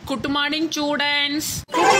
good morning students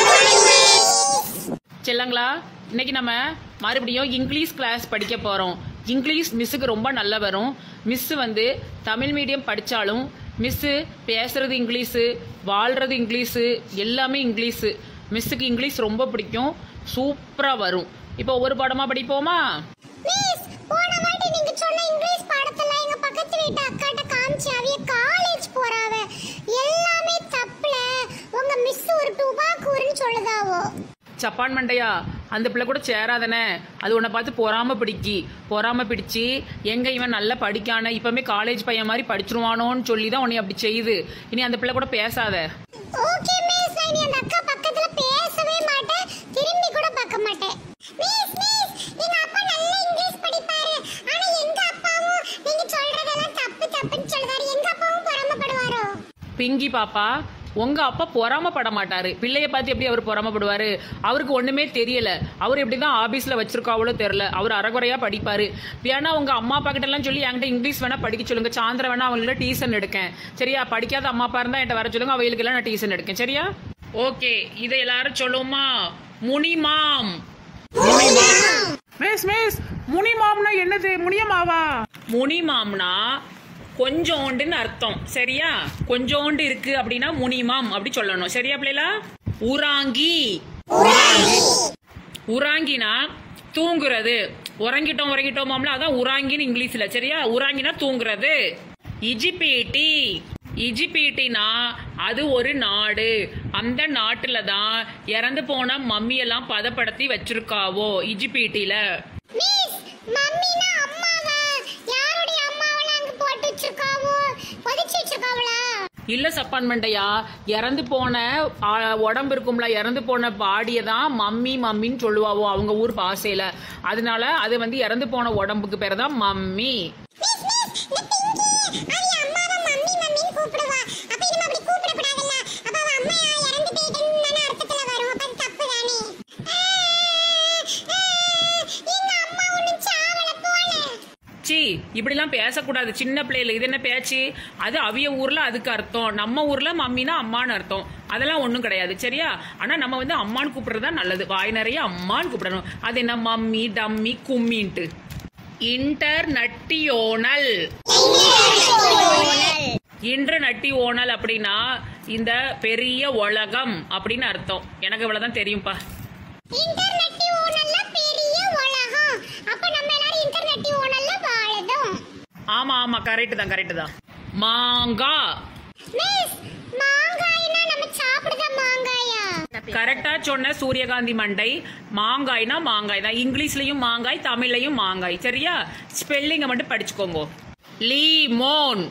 செல்லங்களா இன்னைக்கு நம்ம மறுபடியும் இங்கிலீஷ் கிளாஸ் படிக்க போகிறோம் இங்கிலீஷ் மிஸ்ஸுக்கு ரொம்ப நல்லா வரும் மிஸ் வந்து தமிழ் மீடியம் படித்தாலும் மிஸ்ஸு பேசுறது இங்கிலீஷு வாழ்றது இங்கிலீஷு எல்லாமே இங்கிலீஷு மிஸ்ஸுக்கு இங்கிலீஷ் ரொம்ப பிடிக்கும் சூப்பராக வரும் இப்போ ஒவ்வொரு பாடமாக படிப்போமா மிஸ் போன வாட்டி நீங்க சொன்ன இங்கிலீஷ் பாடத்துல எங்க பக்கத்து வீட்டு அக்காட்ட காமிச்சு அவிய காலேஜ் போறாவ எல்லாமே தப்புல உங்க மிஸ் ஒரு டுபாக்கூர்னு சொல்லுதாவோ சப்பான் மண்டையா அந்த பிள்ளை கூட சேராதானே அது உன்னை பார்த்து பொறாம பிடிக்கி பொறாம பிடிச்சி எங்க இவன் நல்லா படிக்கான இப்பவுமே காலேஜ் பையன் மாதிரி படிச்சிருவானோன்னு சொல்லி தான் உன்னை அப்படி செய்யுது இனி அந்த பிள்ளை கூட பேசாத ஓகே மிஸ் நான் இனி அந்த அக்கா பக்கத்துல பேசவே மாட்டேன் திரும்பி கூட பார்க்க மாட்டேன் மிஸ் மிஸ் எங்க அப்பா நல்ல இங்கிலீஷ் படிப்பாரு ஆனா எங்க அப்பாவும் நீங்க சொல்றதெல்லாம் தப்பு தப்புன்னு சொல்றாரு எங்க அப்பாவும் பொறாமப்படுவாரோ பிங்கி பாப்பா உங்க அப்பா பொறாமப்பட மாட்டாரு பிள்ளைய பார்த்து எப்படி அவர் பொறாமப்படுவாரு அவருக்கு ஒண்ணுமே தெரியல அவர் எப்படிதான் ஆபீஸ்ல வச்சிருக்காவளோ தெரியல அவர் அறகுறையா படிப்பாரு வேணா உங்க அம்மா அப்பா கிட்ட எல்லாம் சொல்லி என்கிட்ட இங்கிலீஷ் வேணா படிக்க சொல்லுங்க சாயந்தரம் வேணா அவங்கள டியூஷன் எடுக்கேன் சரியா படிக்காத அம்மா அப்பா இருந்தா என்கிட்ட வர சொல்லுங்க அவங்களுக்கு எல்லாம் நான் டியூஷன் எடுக்கேன் சரியா ஓகே இதை எல்லாரும் சொல்லுவோமா முனிமாம் மிஸ் மிஸ் முனிமாம்னா என்னது முனியமாவா முனிமாம்னா கொஞ்சோண்டுன்னு அர்த்தம் சரியா கொஞ்சோண்டு இருக்கு அப்படின்னா முனிமாம் அப்படி சொல்லணும் சரியா பிள்ளைலா உராங்கி உராங்கினா தூங்குறது உறங்கிட்டோம் உறங்கிட்டோமாம்ல அதான் உராங்கின்னு இங்கிலீஷ்ல சரியா உராங்கினா தூங்குறது இஜிபிடி இஜிபிடினா அது ஒரு நாடு அந்த நாட்டுல தான் இறந்து போன மம்மியெல்லாம் பதப்படுத்தி வச்சிருக்காவோ இஜிபிடில மிஸ் மம்மினா அம்மாவா யாருடைய அம்மாவெல்லாம் அங்க போட்டு வச்சிருக்காவோ புதைச்சு வச்சிருக்காவளா இல்ல சப்பான் மண்டையா இறந்து போன ஆ, உடம்பு இருக்கும்ல இறந்து போன பாடியை தான் மம்மி மம்மின்னு சொல்லுவாவோ அவங்க ஊர் பாசையில அதனால அது வந்து இறந்து போன உடம்புக்கு பேர் தான் மம்மி மிஸ் மிஸ் இந்த பிங்கி அவ அம்மாவை மம்மி மம்மின்னு கூப்பிடுவா அப்ப இனிமே அப்படி கூப்பிடக்கூடாதுல்ல அப்ப அவ அம்மா இறந்து போயிட்டுன்னு தானே அர்த்தத்துல வரும் அப்ப அது தப்பு தானே ஆ, ஆ, எங்க அம்மா ஒண்ணும் சாவல போல சி இப்படிலாம் பேசக்கூடாது சின்ன பிள்ளைல இது என்ன பேச்சு அது அவிய ஊர்ல அதுக்கு அர்த்தம் நம்ம ஊர்ல மம்மினா அம்மான்னு அர்த்தம் அதெல்லாம் ஒன்றும் கிடையாது சரியா ஆனா நம்ம வந்து அம்மான்னு கூப்பிடுறது தான் நல்லது வாய் நிறைய அம்மான்னு கூப்பிடணும் அது என்ன மம்மி டம்மி கும்மின்ட்டு இன்டர் நட்டியோனல் இன்று நட்டி ஓனல் அப்படின்னா இந்த பெரிய உலகம் அப்படின்னு அர்த்தம் எனக்கு இவ்வளவுதான் தெரியும்பா இன்டர்நெட் ஓனல்ல பெரிய உலகம் அப்ப நம்ம எல்லாரும் இன்டர்நெட் ஓனல்ல வாழுதோம் ஆமா ஆமா கரெக்ட் தான் கரெக்ட் தான் மாங்கா மிஸ் மாங்காய்னா நம்ம சாப்பிடுற மாங்காயா கரெக்டா சொன்ன சூரியகாந்தி மண்டை மாங்காய்னா மாங்காய் தான் இங்கிலீஷ்லயும் மாங்காய் தமிழ்லயும் மாங்காய் சரியா ஸ்பெல்லிங்க மட்டும் படிச்சுக்கோங்க லீமோன்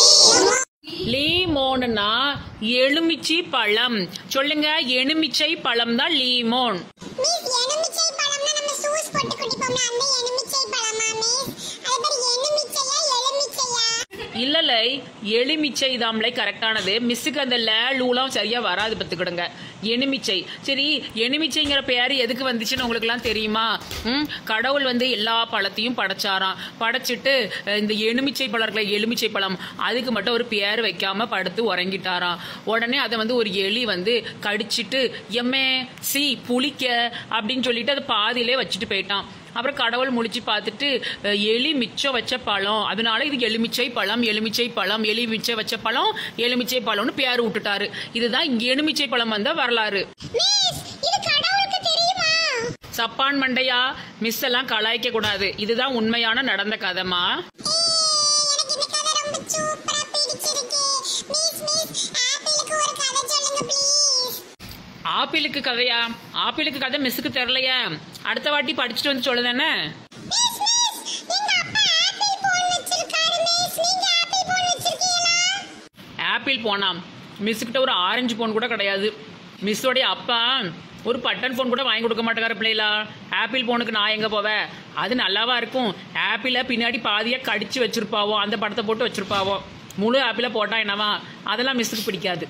லீமோன்னா எலுமிச்சி பழம் சொல்லுங்க எலுமிச்சை பழம் தான் லீமோன் மிஸ் எலுமிச்சை பழம்னா நம்ம ஜூஸ் போட்டு குடிப்போம்ல அந்த எலுமிச்சை பழமா மிஸ் அது பேர் எலுமிச்சையா எலுமிச்சையா இல்லலை எலுமிச்சை தாம்லை கரெக்டானது மிஸ்ஸுக்கு அந்த ல லூலாம் சரியா வராது பத்துக்கிடுங்க எலுமிச்சை சரி எலுமிச்சைங்கிற பேர் எதுக்கு வந்துச்சுன்னு உங்களுக்குலாம் தெரியுமா ம் கடவுள் வந்து எல்லா பழத்தையும் படைச்சாராம் படைச்சிட்டு அஹ், இந்த எலுமிச்சை பழம் இருக்குல்ல எலுமிச்சை பழம் அதுக்கு மட்டும் ஒரு பேர் வைக்காம படுத்து உறங்கிட்டாராம் உடனே அதை வந்து ஒரு எலி வந்து கடிச்சிட்டு எம்மே சி புளிக்க அப்படின்னு சொல்லிட்டு அது பாதியிலே வச்சுட்டு போயிட்டான் அப்புறம் கடவுள் முழிச்சு பார்த்துட்டு அஹ், எலி மிச்சம் வச்ச பழம் அதனால இது எலுமிச்சை பழம் எலுமிச்சை பழம் எலி மிச்சம் வச்ச பழம் எலுமிச்சை பழம்னு பேர் விட்டுட்டாரு இதுதான் இங்க எலுமிச்சை பழம் வந்த வரலாறு மிஸ் இது கடவுளுக்கு தெரியுமா சப்பான் மண்டையா மிஸ் எல்லாம் கலாய்க்க கூடாது இதுதான் உண்மையான நடந்த கதைமா எனக்கு இந்த கதை ரொம்ப சூப்பரா பிடிச்சிருக்கு மிஸ் மிஸ் ஆப்பிளுக்கு ஒரு கதை சொல்லுங்க ப்ளீஸ் ஆப்பிளுக்கு கதையா ஆப்பிளுக்கு கதை மிஸ்ஸுக்கு தெரியலையா அடுத்த வாட்டி படிச்சுட்டு வந்து சொல்லுதானே மிஸ் மிஸ் எங்க அப்பா ஆப்பிள் போன் வச்சிருக்காரு மிஸ் நீங்க ஆப்பிள் போன் வச்சிருக்கீங்களா ஆப்பிள் போனாம் மிஸ்ஸுக்கிட்ட ஒரு ஆரஞ்சு போன் கூட கிடையாது மிஸ்ஸோடைய அப்பா ஒரு பட்டன் ஃபோன் கூட வாங்கி கொடுக்க மாட்டேங்கார பிள்ளைகளா ஆப்பிள் ஃபோனுக்கு நான் எங்கே போவேன் அது நல்லாவா இருக்கும் ஆப்பிளை பின்னாடி பாதியாக கடிச்சு வச்சிருப்பாவோ அந்த படத்தை போட்டு வச்சிருப்பாவோ முழு ஆப்பிளை போட்டா என்னவா அதெல்லாம் மிஸ்ஸுக்கு பிடிக்காது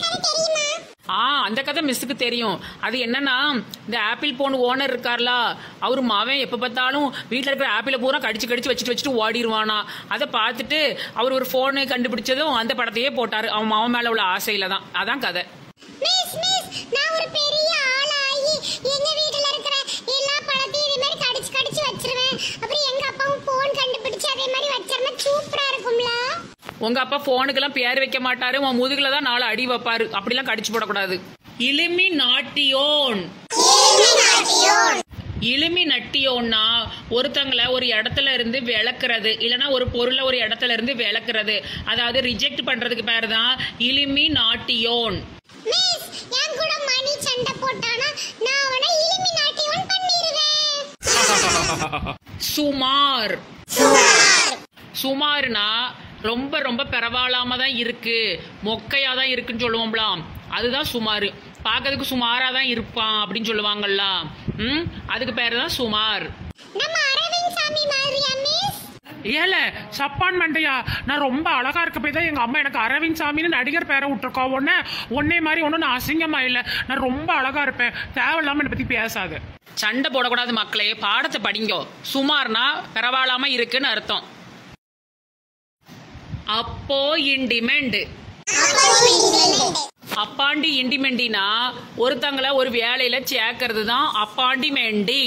ஆ அந்த கதை மிஸ்ஸுக்கு தெரியும் அது என்னன்னா இந்த ஆப்பிள் போன் ஓனர் இருக்கார்ல அவர் மவன் எப்போ பார்த்தாலும் வீட்டில் இருக்கிற ஆப்பிள பூரா கடிச்சு கடிச்சு வச்சுட்டு வச்சுட்டு ஓடிடுவானா அதை பார்த்துட்டு அவர் ஒரு ஃபோனு கண்டுபிடிச்சதும் அந்த படத்தையே போட்டார் அவன் மவன் மேலே உள்ள ஆசையில தான் அதான் கதை மிஸ் மிஸ் நான் ஒரு பெரிய ஆளாகி எங்க வீட்ல இருக்கிற எல்லா பழத்தையும் இதே மாதிரி கடிச்சு கடிச்சு வச்சிருவேன் அப்புறம் எங்க அப்பாவும் போன் கண்டுபிடிச்சு அதே மாதிரி வச்சிருந்தா சூப்பரா இருக்கும்ல உங்க அப்பா ஃபோனுக்கெல்லாம் பேர் வைக்க மாட்டாரு உன் முதுகுல தான் நாலு அடி வைப்பாரு அப்படிலாம் கடிச்சு போடக்கூடாது இலுமி நாட்டியோன் இலுமி நட்டியோன்னா ஒருத்தங்களை ஒரு இடத்துல இருந்து விளக்குறது இல்லைன்னா ஒரு பொருளை ஒரு இடத்துல இருந்து விளக்குறது அதாவது ரிஜெக்ட் பண்றதுக்கு பேர் தான் இலுமி நாட்டியோன் மிஸ் என் கூட மணி சண்டை போட்டானா நான் அவனை இலுமி நாட்டியம் பண்ணிடுவேன் சுமார் சுமார்னா ரொம்ப ரொம்ப பரவாயில்லாம தான் இருக்கு மொக்கையா தான் இருக்குன்னு சொல்லுவோம்லாம் அதுதான் சுமார் பார்க்கறதுக்கு சுமாரா தான் இருப்பான் அப்படின்னு சொல்லுவாங்கல்ல ம் அதுக்கு பேர் தான் சுமார் நம்ம அரவிந்த் சாமி மாதிரியா மிஸ் ஏல சப்பான் மண்டையா நான் ரொம்ப அழகா இருக்க போய் தான் எங்க அம்மா எனக்கு அரவிந்த் சாமின்னு நடிகர் பேரை விட்டுருக்கா உடனே உன்னை மாதிரி ஒன்றும் நான் அசிங்கமா இல்லை நான் ரொம்ப அழகா இருப்பேன் தேவையில்லாம என்னை பத்தி பேசாத சண்டை போடக்கூடாது மக்களே பாடத்தை படிங்கோ சுமார்னா பரவாயில்லாம இருக்குன்னு அர்த்தம் அப்போ இண்டிமெண்ட் அப்பாண்டி இண்டிமெண்டினா ஒருத்தங்களை ஒரு வேலையில சேர்க்கறது தான் அப்பாண்டிமெண்டி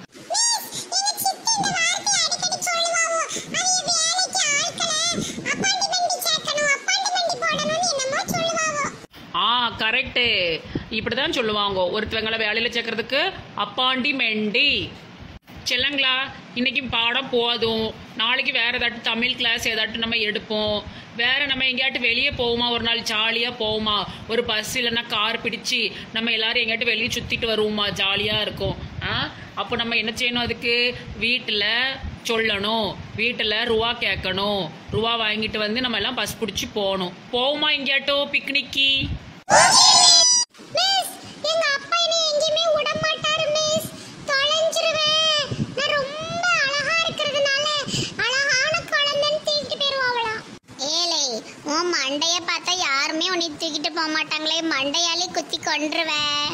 ஆ கரெக்டு இப்படிதான் சொல்லுவாங்க ஒருத்தவங்களை வேலையில சேர்க்கறதுக்கு அப்பாண்டிமெண்டி செல்லங்களா இன்னைக்கு பாடம் போதும் நாளைக்கு வேற ஏதாட்டும் தமிழ் கிளாஸ் ஏதாட்டும் நம்ம எடுப்போம் வேற நம்ம எங்கேயாட்டும் வெளியே போவோமா ஒரு நாள் ஜாலியாக போவோமா ஒரு பஸ் இல்லைன்னா கார் பிடிச்சு நம்ம எல்லாரும் எங்கேயாட்டும் வெளியே சுற்றிட்டு வருவோமா ஜாலியாக இருக்கும் ஆ அப்போ நம்ம என்ன செய்யணும் அதுக்கு வீட்டில் சொல்லணும் வீட்டில் ரூபா கேட்கணும் ரூபா வாங்கிட்டு வந்து நம்ம எல்லாம் பஸ் பிடிச்சி போகணும் போவோமா எங்கேயாட்டும் பிக்னிக்கி மிஸ் எங்க அப்பா என்னை எங்கேயுமே விட மாட்டாரு மிஸ் தொலைஞ்சிருவேன் நான் ரொம்ப அழகா இருக்கிறதுனால அழகான குழந்தைன்னு தூக்கிட்டு போயிருவாங்களாம் ஏலே உன் மண்டைய பார்த்தா யாருமே உன்னை தூக்கிட்டு போக மாட்டாங்களே மண்டையாலே குத்தி கொன்றுவேன்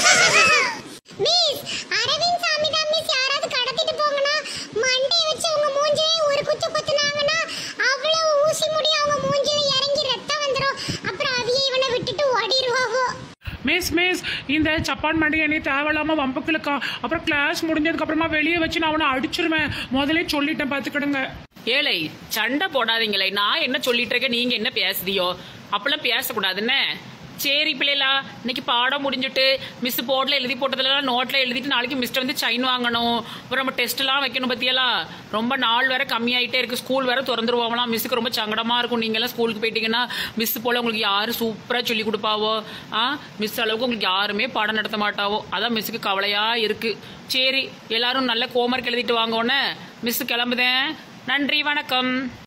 மிஸ் அரவிந்த் சாமி தான் மிஸ் யாராவது கடத்திட்டு போங்கன்னா மண்டையை வச்சு அவங்க மூஞ்சிலே ஒரு குத்து குத்துனாங்கன்னா அவ்வளவு ஊசி முடி அவங்க மூஞ்சில இறங்கி ரத்தம் வந்துரும் அப்புறம் அவிய இவனை விட்டுட்டு ஓடிடுவாங்க மிஸ் மிஸ் இந்த சப்பான் மண்டையை என்னை தேவையில்லாம வம்புக்களுக்கா அப்புறம் கிளாஸ் முடிஞ்சதுக்கு அப்புறமா வெளியே வச்சு நான் அவனை அடிச்சிருவேன் முதலே சொல்லிட்டேன் பார்த்துக்கிடுங்க ஏழை சண்டை போடாதீங்களே நான் என்ன சொல்லிட்டு இருக்கேன் நீங்க என்ன பேசுதியோ அப்பெல்லாம் பேசக்கூடாதுன்னு சரி பிள்ளைகளா இன்னைக்கு பாடம் முடிஞ்சுட்டு மிஸ் போர்டில் எழுதி போட்டதுலாம் நோட்டில் எழுதிட்டு நாளைக்கு மிஸ்ட்டை வந்து சைன் வாங்கணும் அப்புறம் நம்ம டெஸ்ட்லாம் வைக்கணும் பத்தியெல்லாம் ரொம்ப நாள் வேற கம்மியாயிட்டே இருக்கு ஸ்கூல் வேற திறந்துருவாங்களாம் மிஸ்ஸுக்கு ரொம்ப சங்கடமா இருக்கும் நீங்க எல்லாம் ஸ்கூலுக்கு போயிட்டீங்கன்னா மிஸ் போல உங்களுக்கு யாரும் சூப்பராக சொல்லி கொடுப்பாவோ ஆ மிஸ் அளவுக்கு உங்களுக்கு யாருமே பாடம் நடத்த மாட்டாவோ அதான் மிஸ்ஸுக்கு கவலையா இருக்கு சரி எல்லாரும் நல்ல ஹோம்ஒர்க் எழுதிட்டு வாங்கோன்னு மிஸ் கிளம்புதேன் நன்றி வணக்கம்